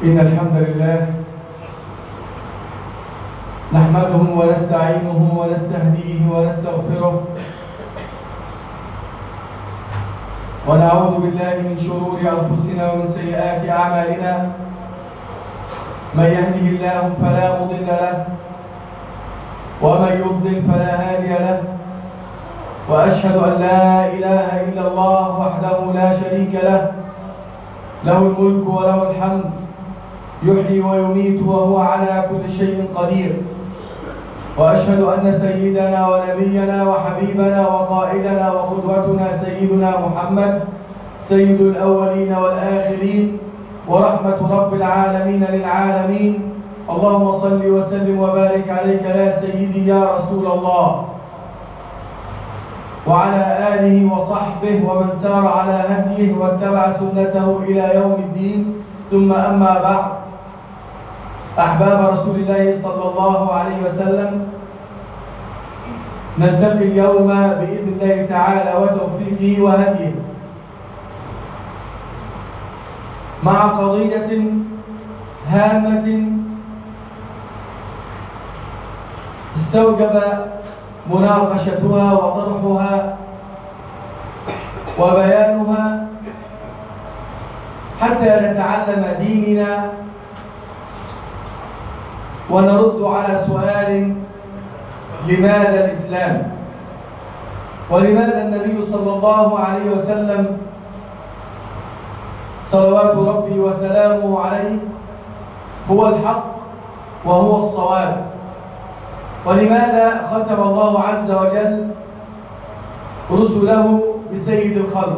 إن الحمد لله نحمده ونستعينه ونستهديه ونستغفره ونعوذ بالله من شرور أنفسنا ومن سيئات أعمالنا من يهده الله فلا مضل له ومن يضلل فلا هادي له وأشهد أن لا إله إلا الله وحده لا شريك له له الملك وله الحمد يحيي ويميت وهو على كل شيء قدير واشهد ان سيدنا ونبينا وحبيبنا وقائدنا وقدوتنا سيدنا محمد سيد الاولين والاخرين ورحمه رب العالمين للعالمين اللهم صل وسلم وبارك عليك يا سيدي يا رسول الله وعلى اله وصحبه ومن سار على هديه واتبع سنته الى يوم الدين ثم اما بعد أحباب رسول الله صلى الله عليه وسلم نلتقي اليوم بإذن الله تعالى وتوفيقه وهديه مع قضية هامة استوجب مناقشتها وطرحها وبيانها حتى نتعلم ديننا ونرد على سؤال لماذا الإسلام ولماذا النبي صلى الله عليه وسلم صلوات ربي وسلامه عليه هو الحق وهو الصواب ولماذا ختم الله عز وجل رسله بسيد الخلق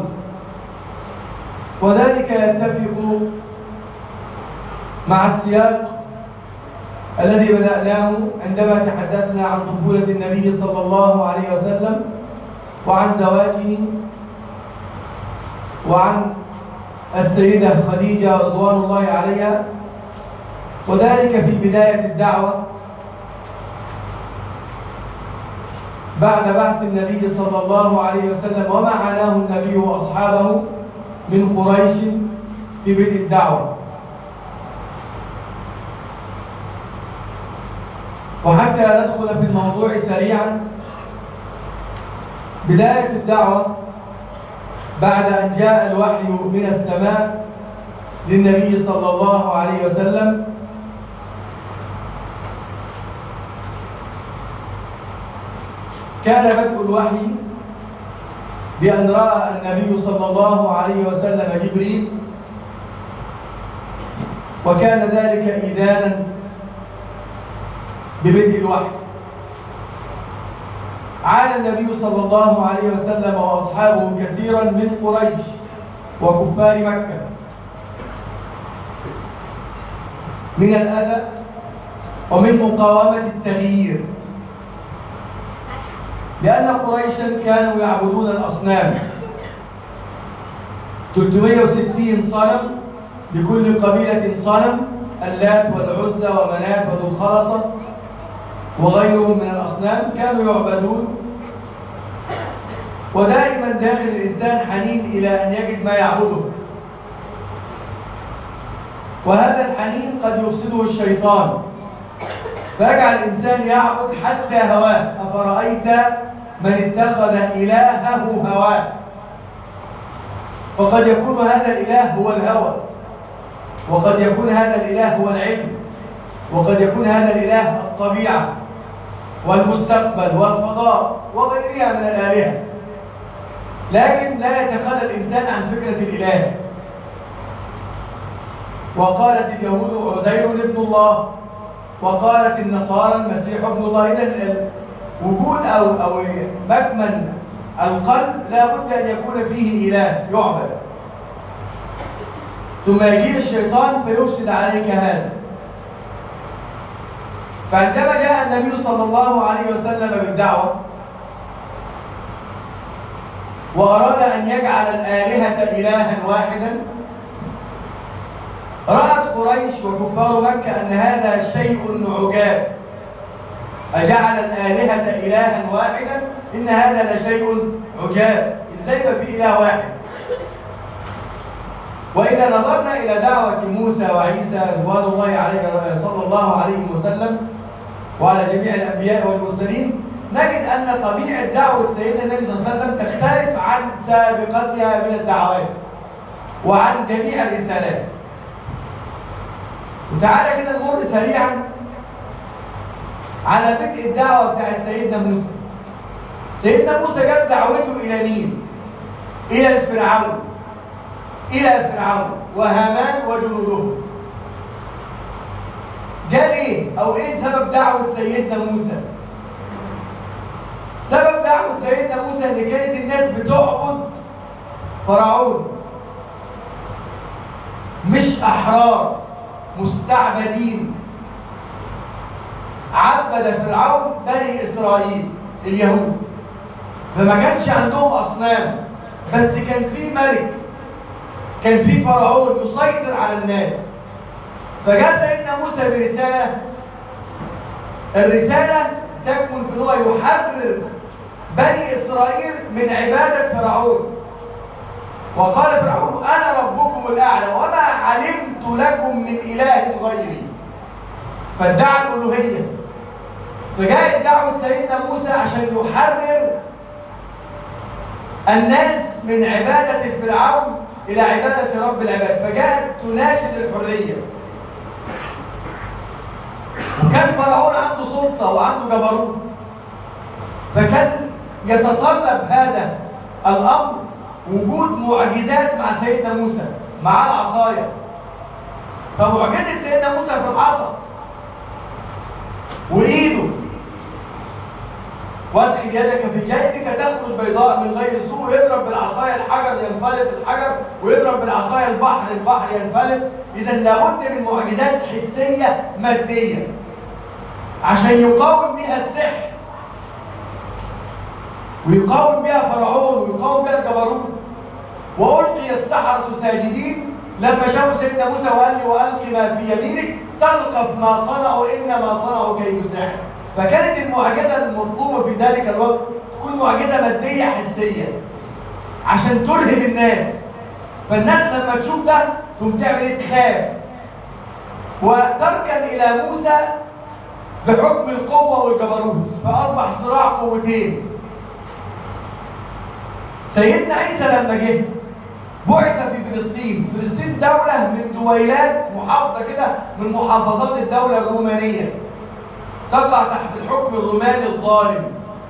وذلك يتفق مع السياق الذي بدأناه عندما تحدثنا عن طفولة النبي صلى الله عليه وسلم وعن زواجه وعن السيدة خديجة رضوان الله عليها وذلك في بداية الدعوة بعد بعث النبي صلى الله عليه وسلم وما عاناه النبي وأصحابه من قريش في بدء الدعوة وحتى ندخل في الموضوع سريعا بداية الدعوة بعد أن جاء الوحي من السماء للنبي صلى الله عليه وسلم كان بدء الوحي بأن رأى النبي صلى الله عليه وسلم جبريل وكان ذلك إذانا ببدء الوحي عانى النبي صلى الله عليه وسلم واصحابه كثيرا من قريش وكفار مكه من الاذى ومن مقاومه التغيير لان قريشا كانوا يعبدون الاصنام 360 صنم لكل قبيله صنم اللات والعزى ومنات وذو الخلصه وغيرهم من الأصنام كانوا يعبدون ودائما داخل الإنسان حنين إلى أن يجد ما يعبده وهذا الحنين قد يفسده الشيطان فيجعل الإنسان يعبد حتى هواه أفرأيت من اتخذ إلهه هواه وقد يكون هذا الإله هو الهوى وقد يكون هذا الإله هو العلم وقد يكون هذا الإله الطبيعة والمستقبل والفضاء وغيرها من الآلهة لكن لا يتخلى الإنسان عن فكرة الإله وقالت اليهود عزير ابن الله وقالت النصارى المسيح ابن الله إذا وجود أو أو مكمن القلب لا بد أن يكون فيه إله يعبد ثم يجيء الشيطان فيفسد عليك هذا فعندما جاء النبي صلى الله عليه وسلم بالدعوة وأراد أن يجعل الآلهة إلها واحدا رأت قريش وكفار مكة أن هذا شيء عجاب أجعل الآلهة إلها واحدا إن هذا لشيء عجاب إزاي يبقى في إله واحد وإذا نظرنا إلى دعوة موسى وعيسى رضوان الله عليه صلى الله عليه وسلم وعلى جميع الأنبياء والمرسلين نجد أن طبيعة دعوة سيدنا النبي صلى الله عليه وسلم تختلف عن سابقتها من الدعوات وعن جميع الرسالات وتعالى كده نمر سريعا على بدء الدعوة بتاعت سيدنا موسى سيدنا موسى جاب دعوته إلى مين؟ إلى الفرعون إلى فرعون وهامان وجنوده جاء ليه؟ أو إيه سبب دعوة سيدنا موسى؟ سبب دعوة سيدنا موسى إن كانت الناس بتعبد فرعون مش أحرار مستعبدين عبد فرعون بني إسرائيل اليهود فما كانش عندهم أصنام بس كان في ملك كان في فرعون يسيطر على الناس فجاء سيدنا موسى برسالة الرسالة تكمن في أنه يحرر بني إسرائيل من عبادة فرعون وقال فرعون أنا ربكم الأعلى وما علمت لكم من إله غيري فادعى الألوهية فجاءت دعوة سيدنا موسى عشان يحرر الناس من عبادة الفرعون إلى عبادة رب العباد فجاءت تناشد الحرية وكان فرعون عنده سلطة وعنده جبروت فكان يتطلب هذا الأمر وجود معجزات مع سيدنا موسى مع العصاية فمعجزة سيدنا موسى في العصا وإيده وادخل يدك في جيبك تخرج بيضاء من غير سوء يضرب بالعصايه الحجر ينفلت الحجر ويضرب بالعصايه البحر البحر ينفلت اذا لابد من معجزات حسيه ماديه عشان يقاوم بها السحر ويقاوم بها فرعون ويقاوم بها الجبروت والقي السحره ساجدين لما شافوا سيدنا موسى وقال لي والق ما في يمينك تلقف ما صنعوا انما صنعوا كيد سحر فكانت المعجزة المطلوبة في ذلك الوقت تكون معجزة مادية حسية عشان ترهب الناس فالناس لما تشوف ده تقوم تعمل ايه تخاف وتركن إلى موسى بحكم القوة والجبروت فأصبح صراع قوتين سيدنا عيسى لما جه بعث في فلسطين فلسطين دولة من دويلات محافظة كده من محافظات الدولة الرومانية تقع تحت الحكم الروماني الظالم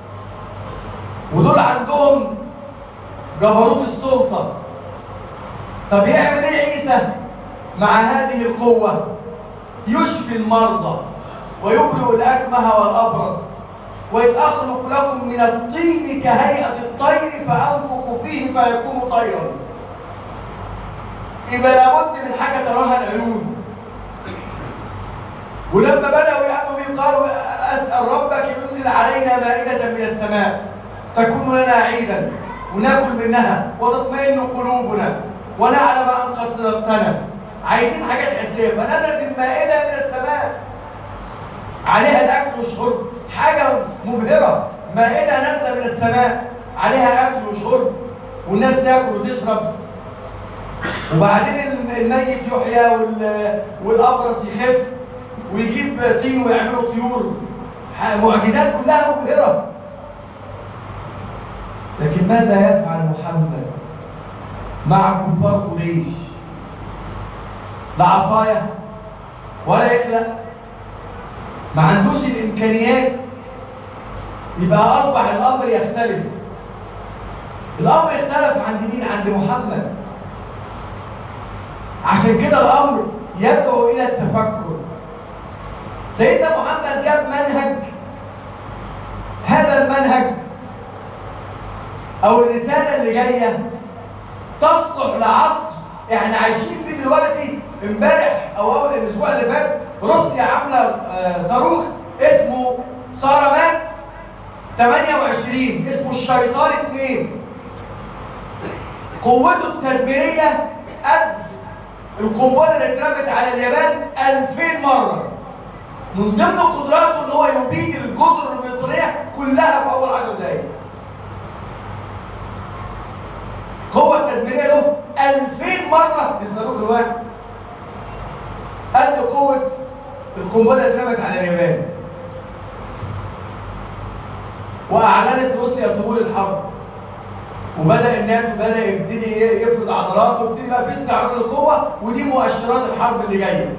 ودول عندهم جبروت السلطة طب يعمل ايه عيسى مع هذه القوة يشفي المرضى ويبرئ الأكمه والأبرص وإذ أخلق لكم من الطين كهيئة الطير فأنفخ فيه فيكون طيرا يبقى لابد من حاجة تراها العيون ولما بدأوا يأمنوا به قالوا أسأل ربك ينزل علينا مائدة من السماء تكون لنا عيدا وناكل منها وتطمئن قلوبنا ونعلم أن قد صدقتنا عايزين حاجات حسية فنزلت المائدة من السماء عليها الأكل والشرب حاجة مبهرة مائدة نازلة من السماء عليها أكل وشرب والناس تاكل وتشرب وبعدين الميت يحيى والأبرص يخف ويجيب طين ويعملوا طيور معجزات كلها مبهرة لكن ماذا يفعل محمد مع كفار قريش لا عصاية ولا يخلق ما عندوش الإمكانيات يبقى أصبح الأمر يختلف الأمر اختلف عند مين؟ عند محمد عشان كده الأمر يدعو إلى التفكر سيدنا محمد جاب منهج هذا المنهج او الرساله اللي جايه تصلح لعصر احنا عايشين فيه دلوقتي امبارح او اول الاسبوع اللي فات روسيا عامله صاروخ اسمه صارمات 28 اسمه الشيطان 2 قوته التدميريه قد القنبله اللي اترمت على اليابان 2000 مره من ضمن قدراته ان هو يبيد الجزر البريطانيه كلها في اول 10 دقائق. القوه التدميريه له 2000 مرة للصاروخ الواحد قد قوة القنبلة اللي اترمت على اليابان وأعلنت روسيا طول الحرب وبدأ الناتو بدأ يبتدي يفرض عضلاته ويبتدي بقى في استعراض القوة ودي مؤشرات الحرب اللي جاية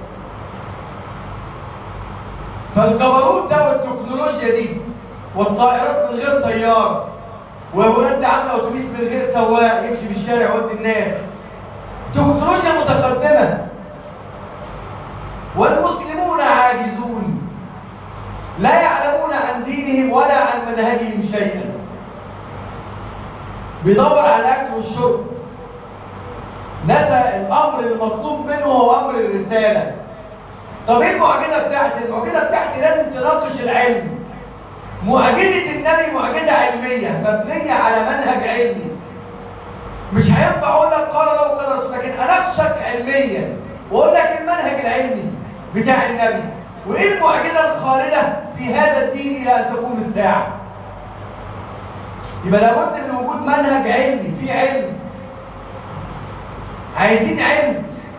فالجبروت ده والتكنولوجيا دي والطائرات من غير طيار وهولندا عامله اتوبيس من غير سواق يمشي في الشارع يودي الناس تكنولوجيا متقدمه والمسلمون عاجزون لا يعلمون عن دينهم ولا عن منهجهم شيئا بيدور على الاكل والشرب نسى الامر المطلوب منه هو امر الرساله طب ايه المعجزه بتاعتي المعجزه بتاعتي لازم تناقش العلم معجزه النبي معجزه علميه مبنيه على منهج علمي مش هينفع اقول لك قال الله وقال رسول لكن اناقشك علميا واقول لك المنهج العلمي بتاع النبي وايه المعجزه الخالده في هذا الدين الى ان تقوم الساعه يبقى لابد من وجود منهج علمي في علم عايزين علم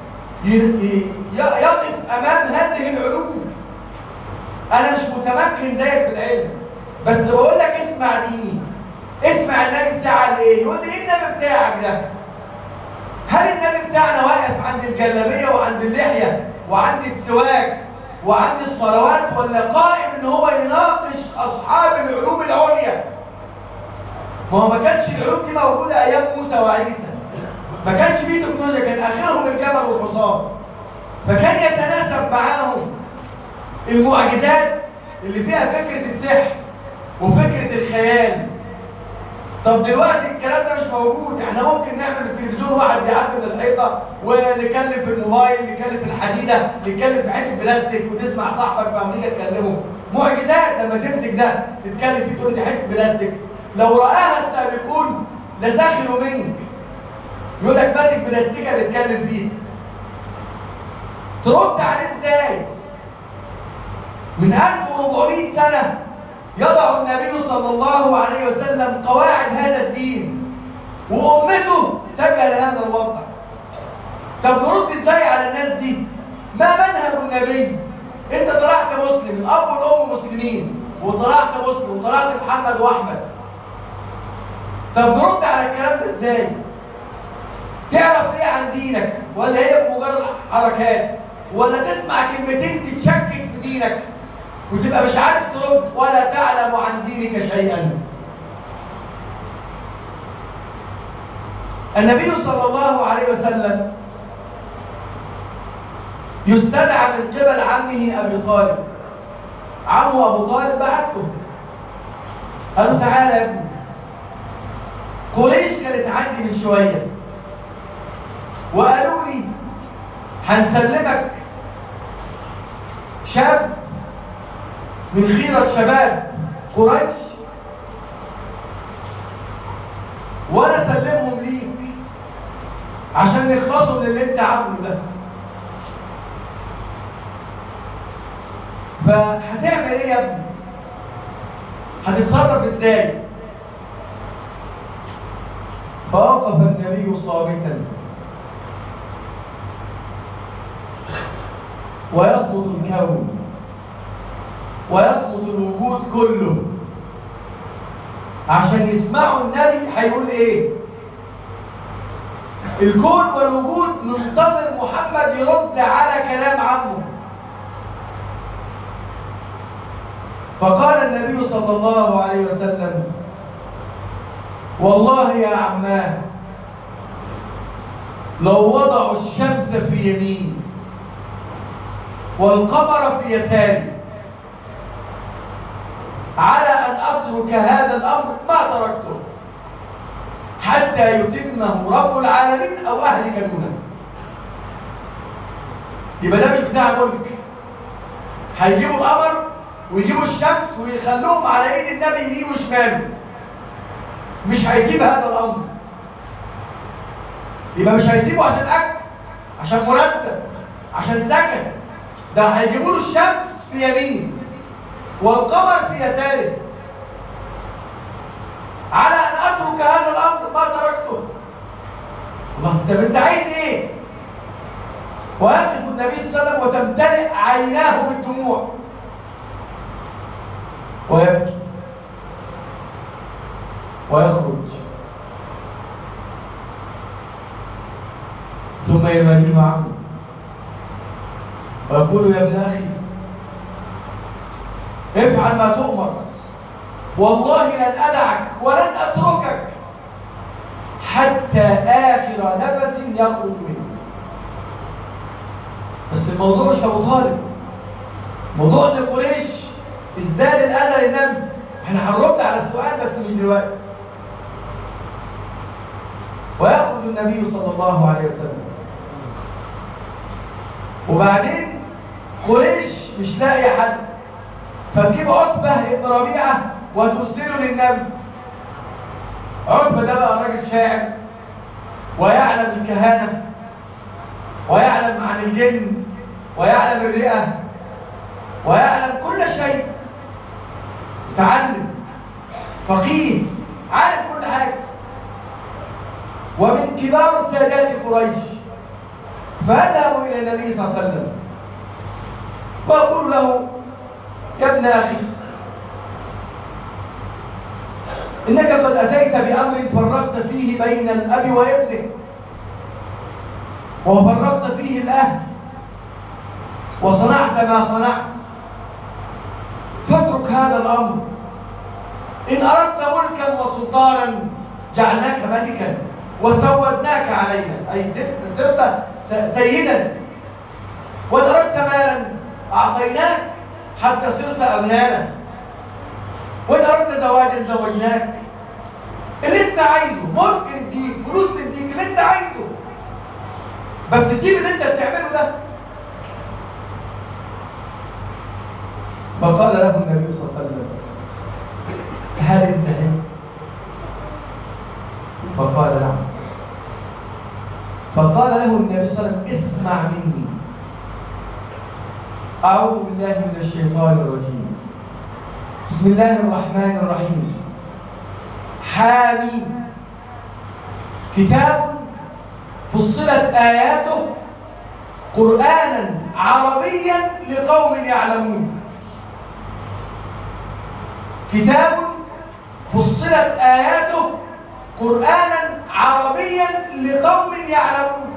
يقف امام هذه العلوم انا مش متمكن زيك في العلم بس بقول لك اسمع ديني اسمع النبي بتاعك ايه يقول لي ايه النبي بتاعك ده هل النبي بتاعنا واقف عند الجلابيه وعند اللحيه وعند السواك وعند الصلوات ولا قائم ان هو يناقش اصحاب العلوم العليا ما هو ما كانش العلوم دي موجوده ايام موسى وعيسى ما كانش فيه تكنولوجيا كان اخرهم الجبل والحصان فكان يتناسب معاهم المعجزات اللي فيها فكره السحر وفكره الخيال طب دلوقتي الكلام ده مش موجود احنا ممكن نعمل التلفزيون واحد بيعدي من الحيطه ونكلم في الموبايل نكلم في الحديده نتكلم في حته بلاستيك وتسمع صاحبك في امريكا تكلمه معجزات لما تمسك ده تتكلم فيه تقول دي حته بلاستيك لو رآها السابقون لسخروا منك يقول لك ماسك بلاستيكه بيتكلم فيه ترد عليه ازاي من 1400 سنه يضع النبي صلى الله عليه وسلم قواعد هذا الدين وامته تجهل هذا الوضع طب نرد ازاي على الناس دي ما منهج النبي انت طلعت مسلم الاب والام مسلمين وطلعت مسلم وطلعت محمد واحمد طب نرد على الكلام ده ازاي تعرف ايه عن دينك ولا هي مجرد حركات ولا تسمع كلمتين تتشكك في دينك وتبقى مش عارف ترد ولا تعلم عن دينك شيئا النبي صلى الله عليه وسلم يستدعى من قبل عمه ابي طالب عمه ابو طالب بعته قال له تعالى يا ابني قريش كانت عندي من شويه وقالوا لي هنسلمك شاب من خيرة شباب قريش وانا اسلمهم ليك عشان نخلصوا من اللي انت عامله ده فهتعمل ايه يا ابني هتتصرف ازاي فوقف النبي صامتا ويصمت الكون ويصمت الوجود كله عشان يسمعوا النبي هيقول ايه الكون والوجود منتظر محمد يرد على كلام عمه فقال النبي صلى الله عليه وسلم والله يا عماه لو وضعوا الشمس في يميني والقمر في يساري على أن أترك هذا الأمر ما تركته حتى يتمه رب العالمين أو أهلك دونه يبقى ده مش بتاع ملك هيجيبوا القمر ويجيبوا الشمس ويخلوهم على ايد النبي يمين وشمال مش هيسيب هذا الامر يبقى مش هيسيبه عشان اكل عشان مرتب عشان سكن ده هيجيبوا له الشمس في يمينه والقمر في يساره على ان اترك هذا الامر ما تركته الله طب انت عايز ايه ويقف النبي صلى الله عليه وسلم وتمتلئ عيناه بالدموع ويبكي ويخرج ثم يناديه عمه ويقول يا ابن اخي افعل ما تؤمر والله لن ادعك ولن اتركك حتى اخر نفس يخرج منه بس الموضوع مش ابو طالب موضوع ان قريش ازداد الاذى للنبي احنا هنرد على السؤال بس مش دلوقتي ويخرج النبي صلى الله عليه وسلم وبعدين قريش مش لاقي حد فتجيب عتبة ابن ربيعة وترسله للنبي عتبة ده بقى راجل شاعر ويعلم الكهانة ويعلم عن الجن ويعلم الرئة ويعلم كل شيء متعلم فقيه عارف كل حاجة ومن كبار سادات قريش فذهبوا إلى النبي صلى الله عليه وسلم وأقول له يا ابن أخي إنك قد أتيت بأمر فرقت فيه بين الأب وابنه وفرقت فيه الأهل وصنعت ما صنعت فاترك هذا الأمر إن أردت ملكا وسلطانا جعلناك ملكا وسودناك علينا أي صرت سيدا وإن أردت مالا أعطيناك حتى صرت أغنانا وإن أردت زواجا زوجناك اللي أنت عايزه ممكن نديك فلوس تديك اللي أنت عايزه بس سيب اللي أنت بتعمله ده فقال له النبي صلى الله عليه وسلم هل انتهيت فقال نعم فقال له النبي صلى الله عليه وسلم اسمع مني أعوذ بالله من الشيطان الرجيم بسم الله الرحمن الرحيم حاميم كتاب فصلت آياته قرآنا عربيا لقوم يعلمون كتاب فصلت آياته قرآنا عربيا لقوم يعلمون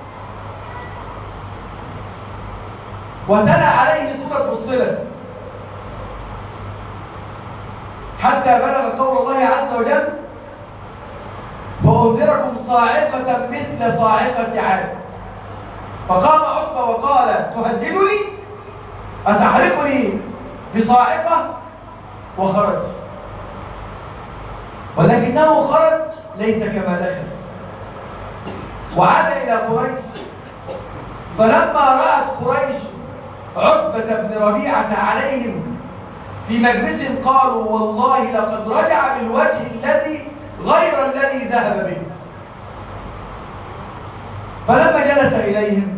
وتلا عليه سورة فصلت حتى بلغ قول الله عز وجل وأنذركم صاعقة مثل صاعقة عاد فقام عتبة وقال تهددني أتحرقني بصاعقة وخرج ولكنه خرج ليس كما دخل وعاد إلى قريش فلما رأت قريش عتبة بن ربيعة عليهم في مجلس قالوا والله لقد رجع بالوجه الذي غير الذي ذهب به فلما جلس إليهم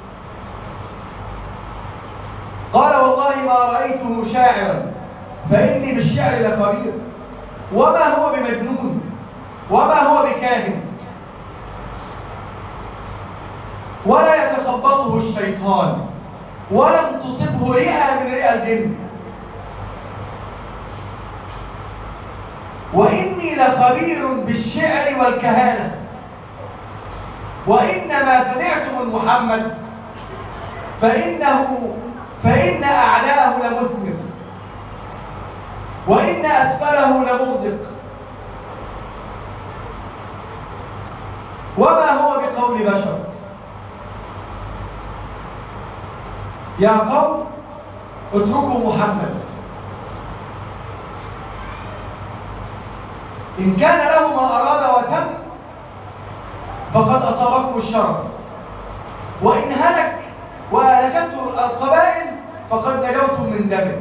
قال والله ما رأيته شاعرا فإني بالشعر لخبير وما هو بمجنون وما هو بكاهن ولا يتخبطه الشيطان ولم تصبه رئة من رئة الجن وإني لخبير بالشعر والكهانة وإن ما سمعت من محمد فإنه فإن أعلاه لمثمر وإن أسفله لمغدق وما هو بقول بشر يا قوم اتركوا محمد إن كان له ما أراد وتم فقد أصابكم الشرف وإن هلك وأهلكته القبائل فقد نجوتم من دمه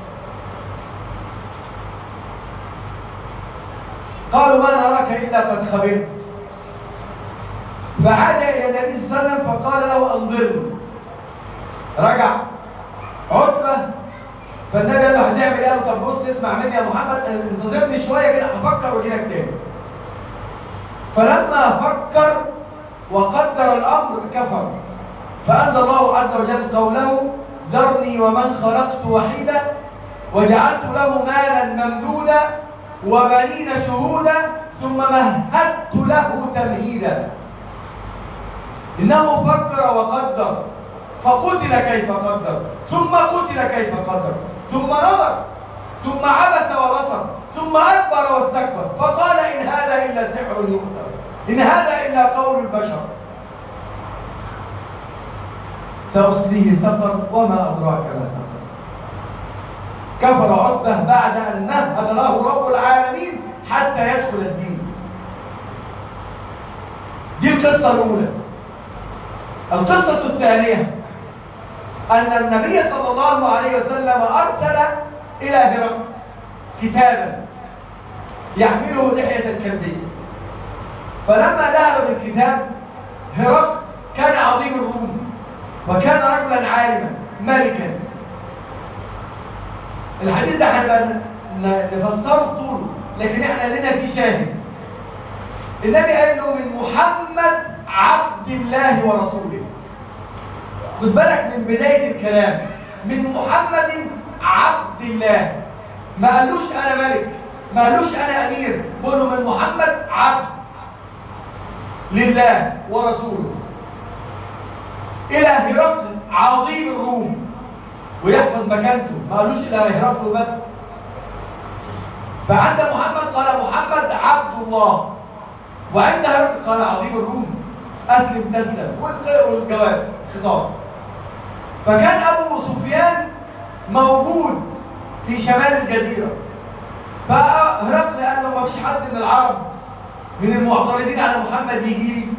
قالوا ما نراك إلا قد خبرت فعاد إلى النبي صلى الله عليه وسلم فقال له أنظرني رجع عتبة فالنبي قال له هتعمل ايه؟ طب بص اسمع مني يا محمد انتظرني شويه كده هفكر واجي لك تاني. فلما فكر وقدر الأمر كفر فأنزل الله عز وجل قوله ذرني ومن خلقت وحيدا وجعلت له مالا ممدودا وبنين شهودا ثم مهدت له تمهيدا إنه فكر وقدر فقتل كيف قدر ثم قتل كيف قدر ثم نظر ثم عبس وبصر ثم أدبر واستكبر فقال إن هذا إلا سحر يؤثر إن هذا إلا قول البشر سأصليه سقر وما أدراك ما سقر كفر عتبة بعد أن مهد له رب العالمين حتى يدخل الدين دي القصة الأولى القصة الثانية أن النبي صلى الله عليه وسلم أرسل إلى هرقل كتابا يحمله لحية الكلبية فلما ذهب بالكتاب هرقل كان عظيم الروم وكان رجلا عالما ملكا الحديث ده هنبقى نفسره طول لكن احنا لنا فيه شاهد النبي قال له من محمد عبد الله ورسوله خد بالك من بداية الكلام من محمد عبد الله ما قالوش أنا ملك ما قالوش أنا أمير قولوا من محمد عبد لله ورسوله إلى هرقل عظيم الروم ويحفظ مكانته ما قالوش إلى هرقل بس فعند محمد قال محمد عبد الله وعند هرقل قال عظيم الروم أسلم تسلم والجواب خطاب فكان أبو سفيان موجود في شمال الجزيرة فهرقل قال له ما فيش حد من العرب من المعترضين على محمد يجي لي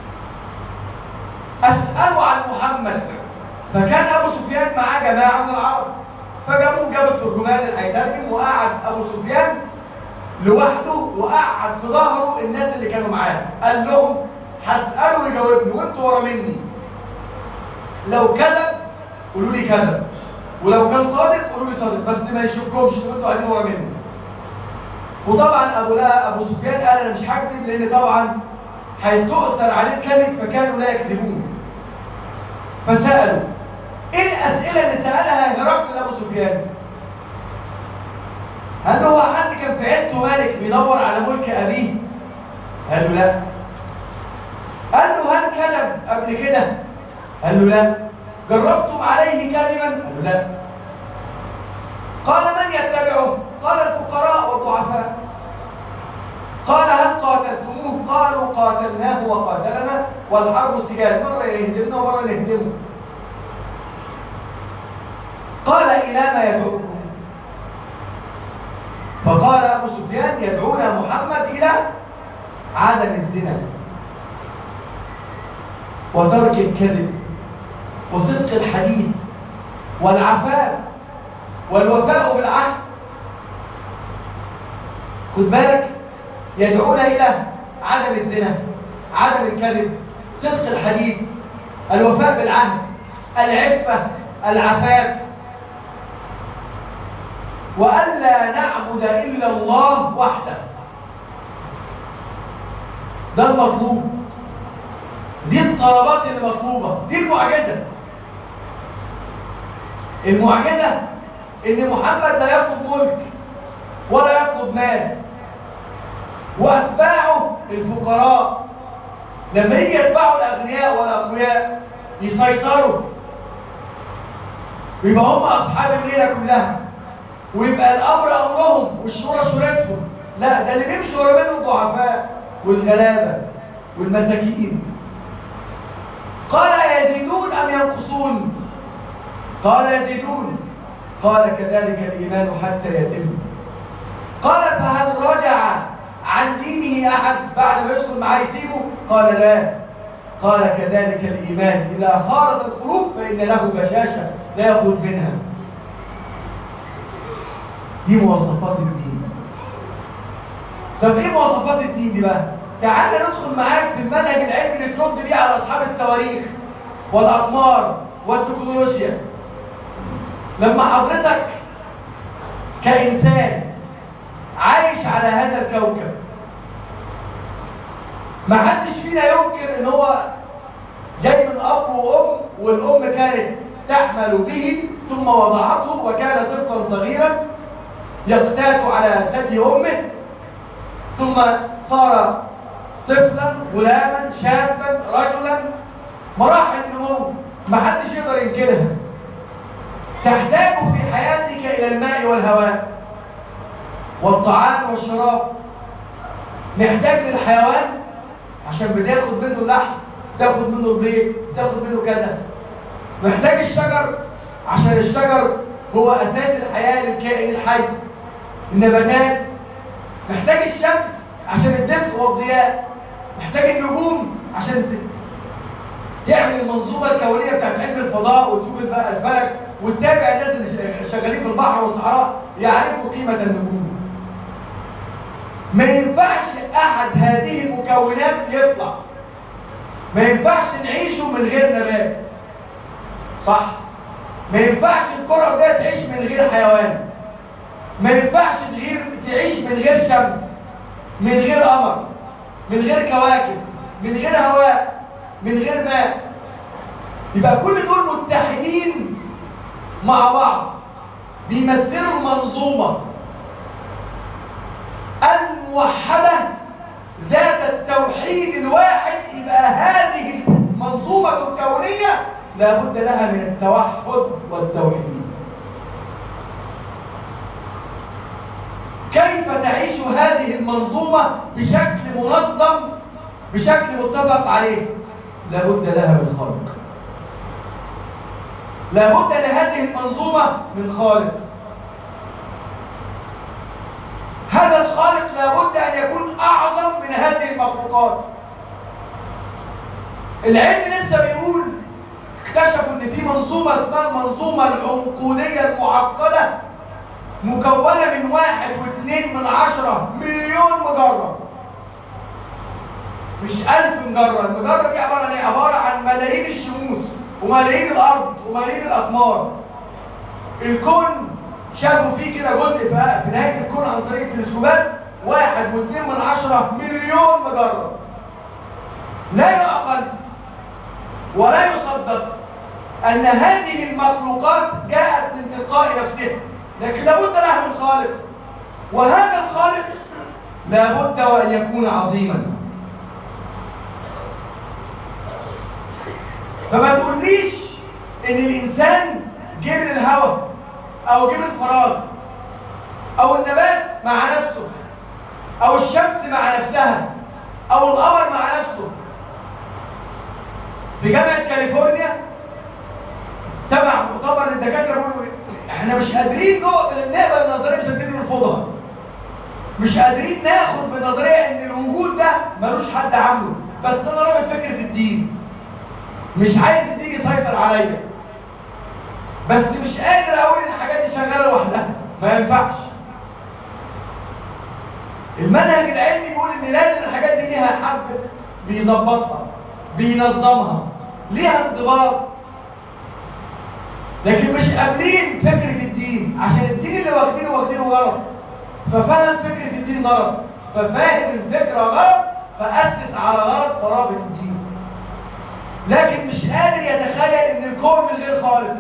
أسأله عن محمد فكان أبو سفيان معاه جماعة من العرب فجابوه جاب الترجمان اللي هيترجم وقعد أبو سفيان لوحده وقعد في ظهره الناس اللي كانوا معاه قال لهم هسأله ويجاوبني وانتوا ورا مني لو كذب قولوا لي كذب ولو كان صادق قولوا لي صادق بس ما يشوفكمش وانتوا قاعدين ورا مني وطبعا ابو لا ابو سفيان قال انا مش هكذب لان طبعا هيتؤثر عليه الكذب فكانوا لا يكذبون فسالوا ايه الاسئله اللي سالها هرقل لابو سفيان هل هو حد كان في عيلته مالك بيدور على ملك ابيه قال له لا قال له هل كذب قبل كده قال له لا جربتم عليه كذبا قال له لا قال من يتبعه قال الفقراء والضعفاء قال هل قاتلتموه قالوا قاتلناه وقاتلنا والحرب سجال مرة يهزمنا ومرة نهزمه قال إلى ما يدعوكم فقال أبو سفيان يدعونا محمد إلى عدم الزنا وترك الكذب وصدق الحديث والعفاف والوفاء بالعهد خد بالك يدعونا إلى عدم الزنا عدم الكذب صدق الحديث الوفاء بالعهد العفة العفاف وألا نعبد إلا الله وحده ده المطلوب دي الطلبات اللي مطلوبة دي المعجزة المعجزة إن محمد لا يطلب ملك ولا يطلب مال وأتباعه الفقراء لما يجي يتبعوا الأغنياء والأقوياء يسيطروا ويبقى هم أصحاب الليلة كلها ويبقى الأمر أمرهم والشورى شورتهم لا ده اللي بيمشي ورا منهم الضعفاء والغلابة والمساكين قال يزيدون أم ينقصون قال يزيدون قال كذلك الإيمان حتى يتم قال فهل رجع عن دينه أحد بعد ما يدخل معاه يسيبه قال لا قال كذلك الإيمان إذا خارت القلوب فإن له بشاشة لا يخرج منها دي مواصفات الدين طب ايه مواصفات الدين دي بقى تعال ندخل معاك في المنهج العلمي اللي ترد بيه على اصحاب الصواريخ والاقمار والتكنولوجيا لما حضرتك كانسان عايش على هذا الكوكب ما حدش فينا ينكر ان هو جاي من اب وام والام كانت تحمل به ثم وضعته وكان طفلا صغيرا يقتات على ثدي امه ثم صار طفلا غلاما شابا رجلا مراحل نمو ما حدش يقدر ينكرها تحتاج في حياتك الى الماء والهواء والطعام والشراب نحتاج للحيوان عشان بتاخد منه اللحم تاخد منه البيض تاخد منه كذا محتاج الشجر عشان الشجر هو اساس الحياه للكائن الحي النباتات محتاج الشمس عشان الدفء والضياء محتاج النجوم عشان تعمل المنظومه الكونيه بتاعت علم الفضاء وتشوف بقى الفلك وتتابع الناس اللي شغالين في البحر والصحراء يعرفوا قيمه النجوم ما ينفعش احد هذه المكونات يطلع ما ينفعش نعيشه من غير نبات صح ما ينفعش الكره دي تعيش من غير حيوان ما ينفعش تغير تعيش من غير شمس من غير قمر من غير كواكب من غير هواء من غير ماء يبقى كل دول متحدين مع بعض بيمثلوا المنظومه الموحده ذات التوحيد الواحد يبقى هذه المنظومه الكونيه لابد لها من التوحد والتوحيد كيف تعيش هذه المنظومة بشكل منظم بشكل متفق عليه لابد لها من خالق لابد لهذه المنظومة من خالق هذا الخالق لابد أن يكون أعظم من هذه المخلوقات العلم لسه بيقول اكتشفوا ان في منظومه اسمها المنظومه العنقوديه المعقده مكونه من واحد واثنين من عشرة مليون مجره مش ألف مجرة المجرة دي عبارة عن ايه؟ عبارة عن ملايين الشموس وملايين الأرض وملايين الأقمار الكون شافوا فيه كده جزء في نهاية الكون عن طريق التلسكوبات واحد واثنين من عشرة مليون مجرة لا يعقل ولا يصدق أن هذه المخلوقات جاءت من تلقاء نفسها لكن لابد لها من خالق وهذا الخالق لابد وأن يكون عظيما فما تقوليش ان الانسان جه من الهواء او جه من الفراغ او النبات مع نفسه او الشمس مع نفسها او القمر مع نفسه في جامعه كاليفورنيا تبع مؤتمر الدكاتره بيقولوا احنا مش قادرين نقبل نقبل النظريه مش قادرين نرفضها مش قادرين ناخد بالنظريه ان الوجود ده ملوش حد عامله بس انا رافض فكره الدين مش عايز الدين يسيطر عليا بس مش قادر اقول ان الحاجات دي شغاله لوحدها ما ينفعش المنهج العلمي بيقول ان لازم الحاجات دي ليها حد بيظبطها بينظمها ليها انضباط لكن مش قابلين فكره الدين عشان الدين اللي واخدينه واخدينه غلط ففهم فكره الدين غلط ففاهم الفكره غلط فاسس على غلط فرافض الدين لكن مش قادر يتخيل ان الكون من غير خالق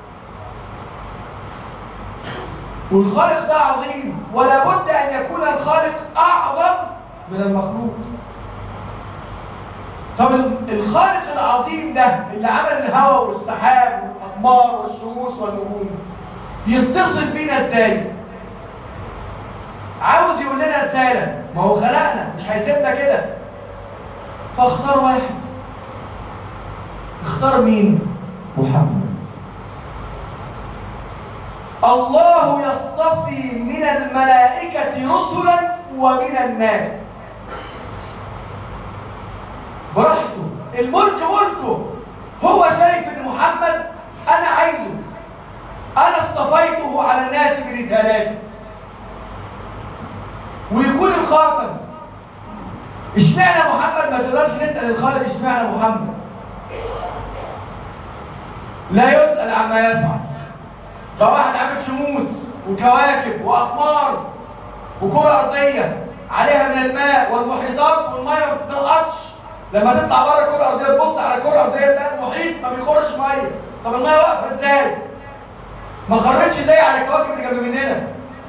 والخالق ده عظيم ولا بد ان يكون الخالق اعظم من المخلوق طب الخالق العظيم ده اللي عمل الهواء والسحاب والاقمار والشموس والنجوم يتصل بينا ازاي عاوز يقول لنا رساله ما هو خلقنا مش هيسيبنا كده فاختار واحد اختار مين محمد الله يصطفي من الملائكة رسلا ومن الناس براحته الملك ملكه هو شايف ان محمد انا عايزه انا اصطفيته على الناس برسالاتي ويكون الخاتم اشمعنى محمد ما تقدرش نسال الخالق اشمعنى محمد لا يسال عما يفعل ده واحد عامل شموس وكواكب واقمار وكره ارضيه عليها من الماء والمحيطات والميه ما بتنقطش لما تطلع بره الكره الارضيه تبص على الكره الارضيه تلاقي المحيط ما بيخرجش ميه طب الميه واقفه ازاي؟ ما خرجتش زي على الكواكب اللي جنب مننا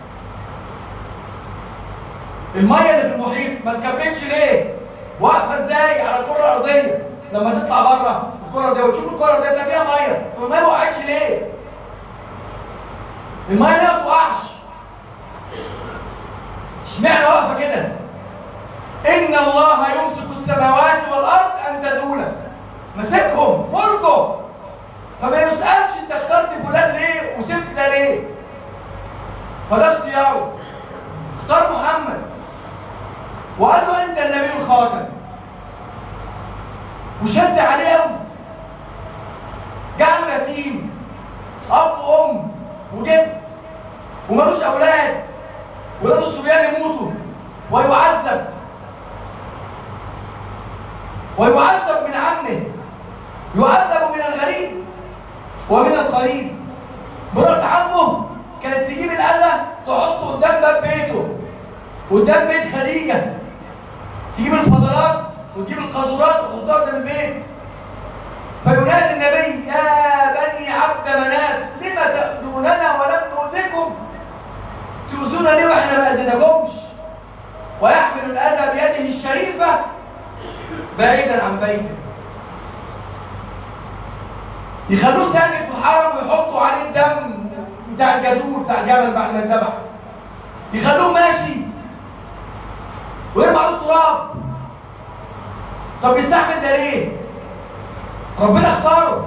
الميه اللي في المحيط ما اتكبتش ليه؟ واقفه ازاي على الكره الارضيه لما تطلع بره الكره الارضيه وتشوف الكره الارضيه تلاقي فيها ميه طب الميه ما وقعتش ليه؟ الميه ليه ما بتقعش؟ اشمعنى واقفه كده؟ ان الله يمسك السماوات والارض ان تزولا مسكهم ملكه فما يسالش انت اخترت فلان ليه وسبت ده ليه؟ فده اختياره اختار محمد وقال له انت النبي الخاتم وشد عليه قوي جعله يتيم اب وام وجد ومالوش اولاد ولاده الصبيان يموتوا ويعذب ويعذب من عمه يعذب من الغريب ومن القريب مرات عمه كانت تجيب الاذى تحطه قدام باب بيته قدام بيت خديجه تجيب الفضلات وتجيب القاذورات وتحطها قدام البيت فينادي النبي يا بني عبد مناف لم تأذوننا ولم نؤذكم تؤذونا ليه واحنا ما اذنكمش ويحمل الاذى بيده الشريفه بعيدا عن بيته يخلوه ساكت في الحرم ويحطوا عليه الدم بتاع الجزور بتاع الجبل بعد ما اتذبح يخلوه ماشي ويرموا عليه التراب طب يستحمل ده ليه؟ ربنا اختاره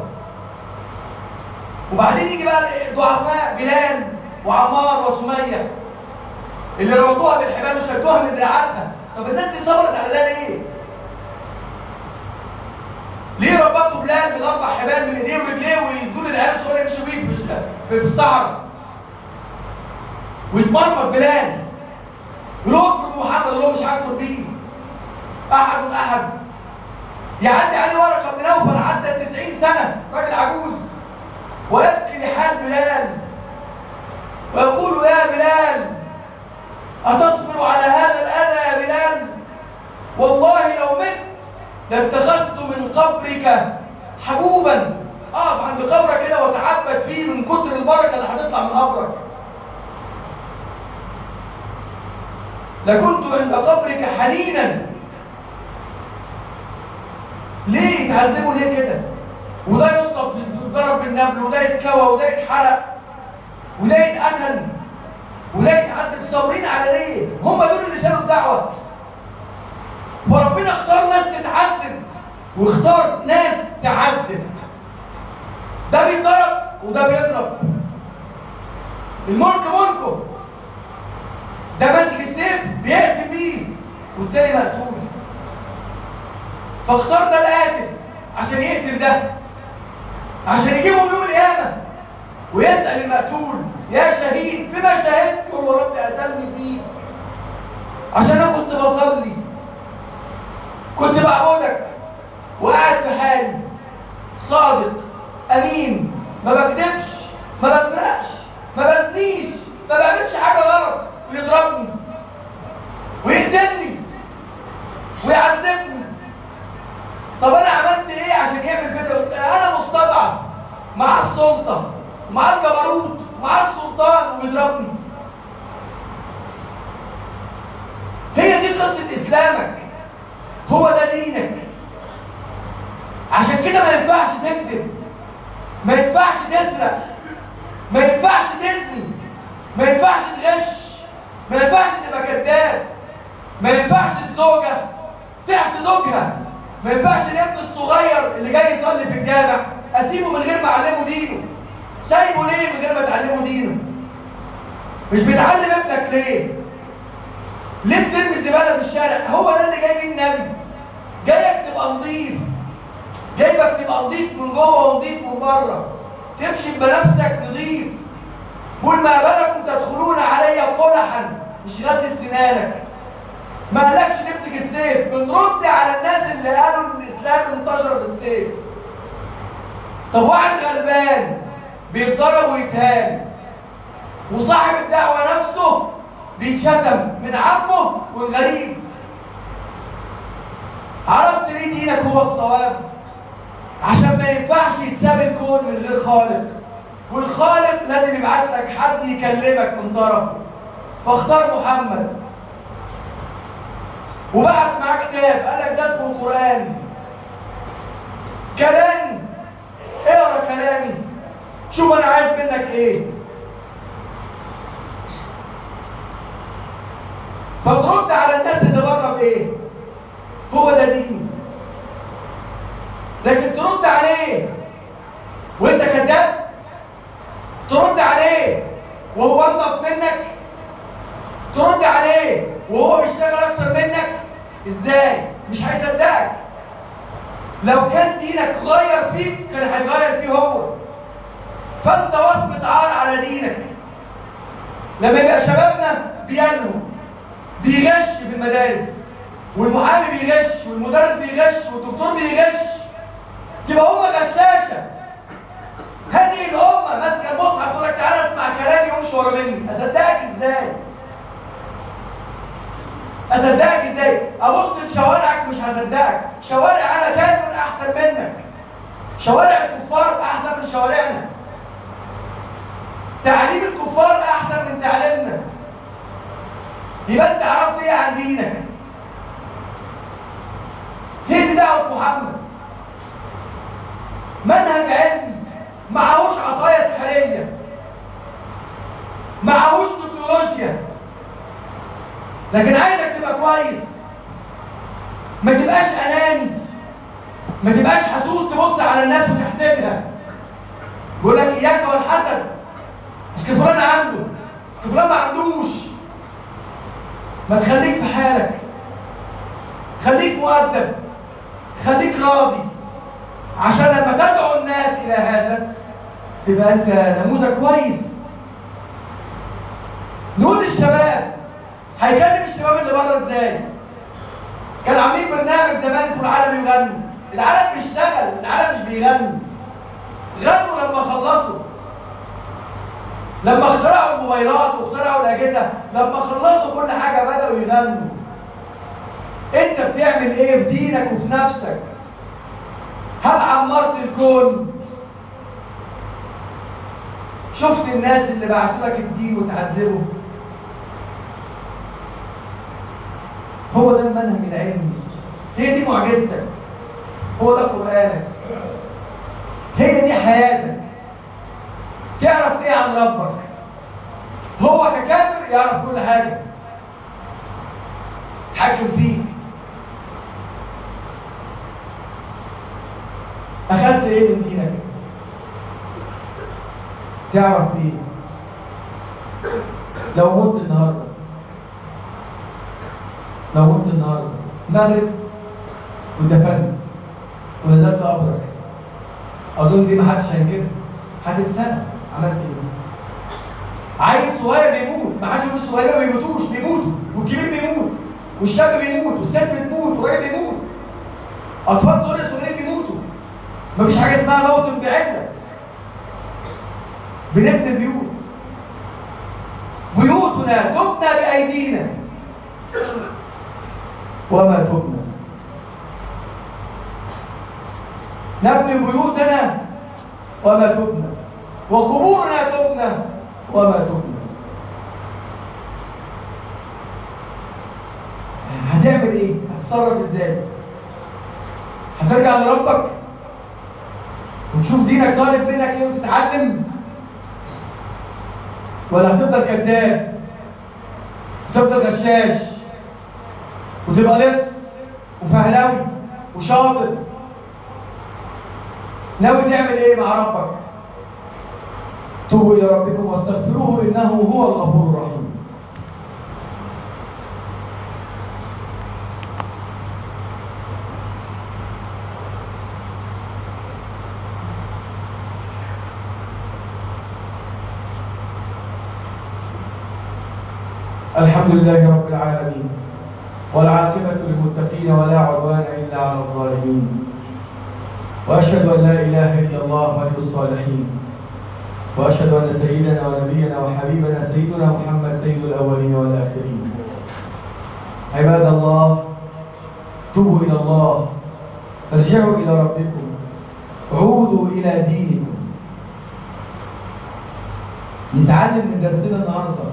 وبعدين يجي بقى ضعفاء بلال وعمار وسميه اللي ربطوها بالحبال وشدوها من دراعاتها طب الناس دي صبرت على ده ليه؟ ليه ربطوا بلال بالاربع حبال من ايديه ورجليه ويدوا للعيال الصغيره يمشوا بيه في في الصحراء ويتمرمط بلال يقولوا اكفر محمد اللي هو مش هكفر بيه احد احد يعدي عليه ورقه بن نوفل عدى 90 سنه راجل عجوز ويبكي لحال بلال ويقول يا بلال أتصبر على هذا الأذى يا بلال والله لو مت لاتخذت من قبرك حبوبا اقف عند قبرك كده واتعبد فيه من كتر البركه اللي هتطلع من قبرك لكنت عند قبرك حنينا ليه يتعذبوا ليه كده وده يصطب في الضرب بالنبل وده يتكوى وده يتحرق وده يتقتل وده يتعذب صابرين على ليه هم دول اللي شالوا الدعوه فربنا اختار ناس تتعذب واختار ناس تعذب ده بيتضرب وده بيضرب الملك ملكه ده ماسك السيف بيقتل بيه والتاني مقتول فاختار ده القاتل عشان يقتل ده عشان يجيبهم يوم القيامه ويسال المقتول يا شهيد بما شهدت يقول له ربي قتلني فيه عشان انا كنت بصلي كنت بعبدك وقاعد في حالي صادق امين ما بكذبش ما بسرقش ما بزنيش ما بعملش حاجه غلط ويضربني ويقتلني ويعذبني طب انا عملت ايه عشان يعمل كده انا مستضعف مع السلطه ومع الجبروت ومع السلطان ويضربني هي دي قصه اسلامك هو ده دينك عشان كده ما ينفعش تكذب ما ينفعش تسرق ما ينفعش تزني ما ينفعش تغش ما ينفعش تبقى كذاب ما ينفعش الزوجة تعصي زوجها ما ينفعش الابن الصغير اللي جاي يصلي في الجامع اسيبه من غير ما اعلمه دينه سايبه ليه من غير ما تعلمه دينه مش بتعلم ابنك ليه ليه بترمي الزباله في الشارع هو ده اللي جاي بيه النبي جايك تبقى نظيف جايبك تبقى نظيف من جوه ونظيف من بره تمشي بنفسك نظيف قول ما بالكم تدخلون علي قلحا مش غاسل سنانك ما قالكش تمسك السيف بنرد على الناس اللي قالوا ان الاسلام انتشر بالسيف طب واحد غلبان بيتضرب ويتهان وصاحب الدعوه نفسه بيتشتم من عمه والغريب عرفت ليه دينك هو الصواب عشان ما ينفعش يتساب الكون من غير خالق والخالق لازم يبعت لك حد يكلمك من طرفه فاختار محمد وبعت معاه كتاب قال لك ده اسمه القرآن كلامي اقرا كلامي شوف انا عايز منك ايه فترد على الناس اللي بره بايه هو ده دين لكن ترد عليه وانت كذاب ترد عليه وهو انضف منك ترد عليه وهو بيشتغل اكتر منك ازاي مش هيصدقك لو كان دينك غير فيك كان هيغير فيه هو فانت وصمة عار على دينك لما يبقى شبابنا بينهوا بيغش في المدارس والمحامي بيغش والمدرس بيغش والدكتور بيغش تبقى أمة غشاشة هذه الأمة ماسكة المصحف تقول لك تعالى اسمع كلامي وامشي ورا مني أصدقك إزاي؟ أصدقك إزاي؟ أبص لشوارعك مش هصدقك شوارع أنا كافر أحسن منك شوارع الكفار أحسن من شوارعنا تعليم الكفار أحسن من تعليمنا يبقى أنت عرفت إيه عن دينك هي دي دعوة محمد منهج علمي معهوش عصاية سحرية معهوش تكنولوجيا لكن عايزك تبقى كويس ما تبقاش أناني ما تبقاش حسود تبص على الناس وتحسدها بيقول لك إياك والحسد اصل فلان عنده اصل فلان ما عندوش ما تخليك في حالك خليك مؤدب خليك راضي عشان لما تدعو الناس الى هذا تبقى انت نموذج كويس نقول للشباب هيكلم الشباب اللي بره ازاي كان عاملين برنامج زمان اسمه العالم يغني العالم بيشتغل العالم مش بيغني غنوا لما خلصوا لما اخترعوا الموبايلات واخترعوا الاجهزه لما خلصوا كل حاجه بداوا يغنوا انت بتعمل ايه في دينك وفي نفسك هل عمرت الكون شفت الناس اللي بعتوا لك الدين وتعذبوا هو ده المنهج العلمي هي دي معجزتك هو ده قرآنك هي دي حياتك تعرف ايه عن ربك هو ككافر يعرف كل حاجة حكم فيك أخذت إيه من دينك؟ تعرف إيه؟ لو مت النهارده لو مت النهارده مغرب ودفنت ونزلت قبرك أظن دي ما حدش هينكرها هتتسأل عملت إيه؟ عيل صغير بيموت ما حدش يقول الصغيرين ما بيموتوش بيموتوا والكبير بيموت والشاب بيموت والست بتموت والراجل بيموت اطفال صغيرين صغيرين بيموتوا مفيش حاجه اسمها موت بعله بنبني بيوت بيوتنا تبنى بايدينا وما تبنى نبني بيوتنا وما تبنى وقبورنا تبنى وما تبنى هتعمل ايه؟ هتتصرف ازاي؟ هترجع لربك وتشوف دينك طالب منك ايه وتتعلم ولا هتفضل كذاب وتفضل غشاش وتبقى لص وفهلاوي وشاطر ناوي تعمل ايه مع ربك توبوا الى ربكم واستغفروه انه هو الغفور الرحيم الحمد لله رب العالمين والعاقبة للمتقين ولا عدوان إلا على الظالمين وأشهد أن لا إله إلا الله ولي الصالحين وأشهد أن سيدنا ونبينا وحبيبنا سيدنا محمد سيد الأولين والآخرين عباد الله توبوا إلى الله ارجعوا إلى ربكم عودوا إلى دينكم نتعلم من درسنا النهارده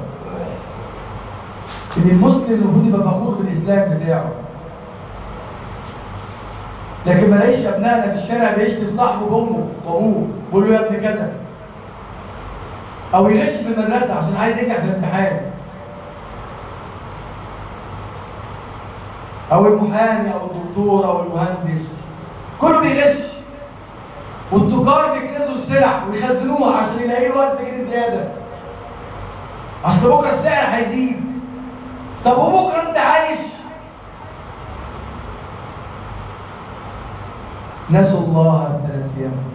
ان المسلم المفروض يبقى فخور بالاسلام بتاعه لكن ما الاقيش ابنائنا في الشارع بيشتم صاحبه بامه وابوه بيقول له يا ابن كذا او يغش في المدرسه عشان عايز ينجح في الامتحان او المحامي او الدكتور او المهندس كله بيغش والتجار بيكنسوا السلع ويخزنوها عشان يلاقي له 1000 جنيه زياده اصل بكره السعر هيزيد طب وبكره انت عايش نسوا الله فنسيهم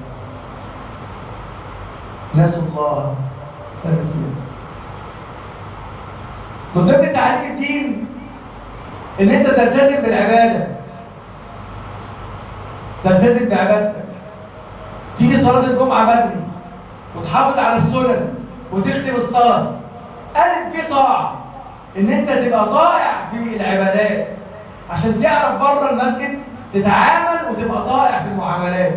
نسوا الله فنسيهم من ضمن تعليم الدين ان انت تلتزم بالعباده تلتزم بعبادتك تيجي صلاه الجمعه بدري وتحافظ على السنن وتختم الصلاه ألف دي طاعه ان انت تبقى طائع في العبادات عشان تعرف بره المسجد تتعامل وتبقى طائع في المعاملات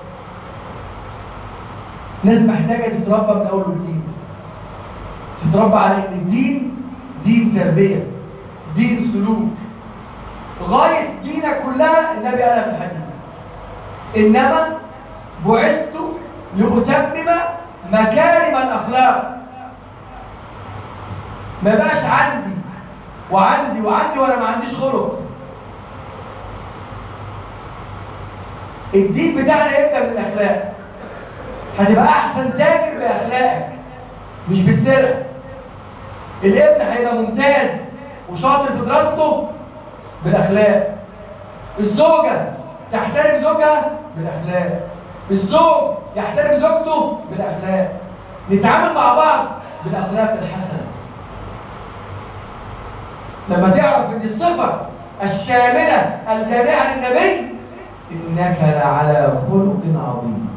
ناس محتاجه تتربى من اول وجديد تتربى على ان الدين دين تربيه دين سلوك غايه دينك كلها النبي قالها في الحديث انما بعثت لاتمم مكارم الاخلاق ما بقاش عندي وعندي وعندي وانا ما عنديش خلق الدين بتاعنا يبدا من الاخلاق هتبقى احسن تاجر باخلاقك مش بالسرقه الابن هيبقى ممتاز وشاطر في دراسته بالاخلاق الزوجه تحترم زوجها بالاخلاق الزوج يحترم زوجته بالاخلاق نتعامل مع بعض بالاخلاق الحسنه لما تعرف ان الصفه الشامله الجامعه للنبي انك لعلى خلق عظيم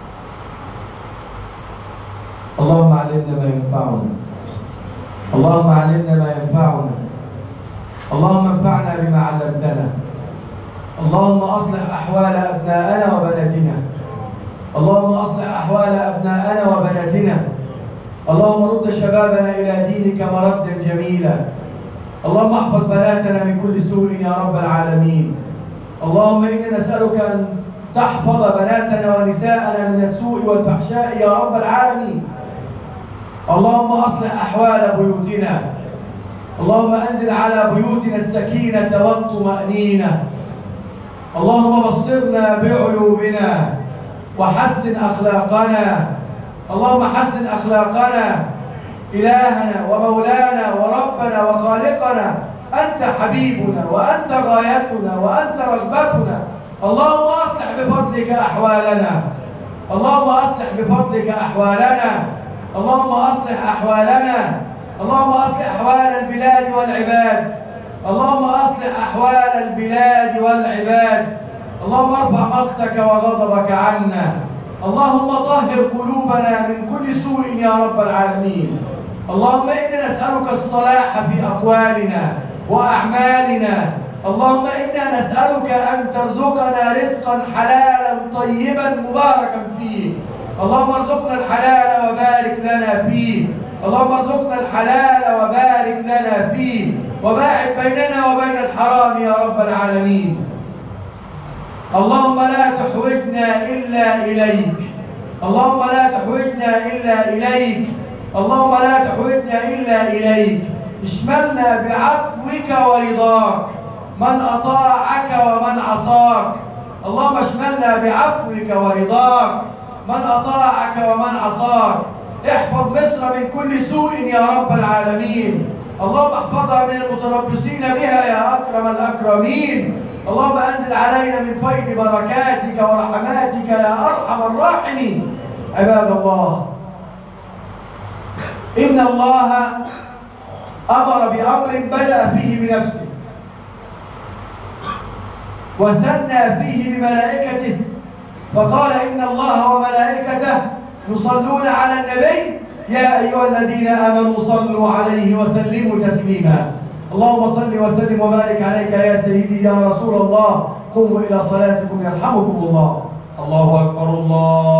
اللهم علمنا ما ينفعنا اللهم علمنا ما ينفعنا اللهم انفعنا بما علمتنا اللهم اصلح احوال ابناءنا وبناتنا اللهم اصلح احوال ابناءنا وبناتنا اللهم رد شبابنا الى دينك مردا جميلا اللهم احفظ بناتنا من كل سوء يا رب العالمين اللهم انا نسالك ان تحفظ بناتنا ونساءنا من السوء والفحشاء يا رب العالمين اللهم اصلح احوال بيوتنا اللهم انزل على بيوتنا السكينه والطمانينه اللهم بصرنا بعيوبنا وحسن اخلاقنا اللهم حسن اخلاقنا الهنا ومولانا وربنا وخالقنا انت حبيبنا وانت غايتنا وانت رغبتنا اللهم اصلح بفضلك احوالنا اللهم اصلح بفضلك احوالنا اللهم اصلح احوالنا اللهم اصلح احوال البلاد والعباد اللهم اصلح احوال البلاد والعباد اللهم ارفع مقتك وغضبك عنا اللهم طهر قلوبنا من كل سوء يا رب العالمين اللهم انا نسالك الصلاح في اقوالنا واعمالنا اللهم انا نسالك ان ترزقنا رزقا حلالا طيبا مباركا فيه اللهم ارزقنا الحلال وبارك لنا فيه اللهم ارزقنا الحلال وبارك لنا فيه وباعد بيننا وبين الحرام يا رب العالمين اللهم لا تحوجنا إلا إليك اللهم لا تحوجنا إلا إليك اللهم لا تحوجنا إلا إليك اشملنا بعفوك ورضاك من أطاعك ومن عصاك اللهم اشملنا بعفوك ورضاك من أطاعك ومن عصاك احفظ مصر من كل سوء يا رب العالمين اللهم احفظها من المتربصين بها يا أكرم الأكرمين اللهم أنزل علينا من فيض بركاتك ورحماتك يا أرحم الراحمين عباد الله إن الله أمر بأمر بدأ فيه بنفسه وثنى فيه بملائكته فقال إن الله وملائكته يصلون على النبي يا أيها الذين آمنوا صلوا عليه وسلموا تسليما اللهم صل وسلم وبارك عليك يا سيدي يا رسول الله قوموا إلى صلاتكم يرحمكم الله الله أكبر الله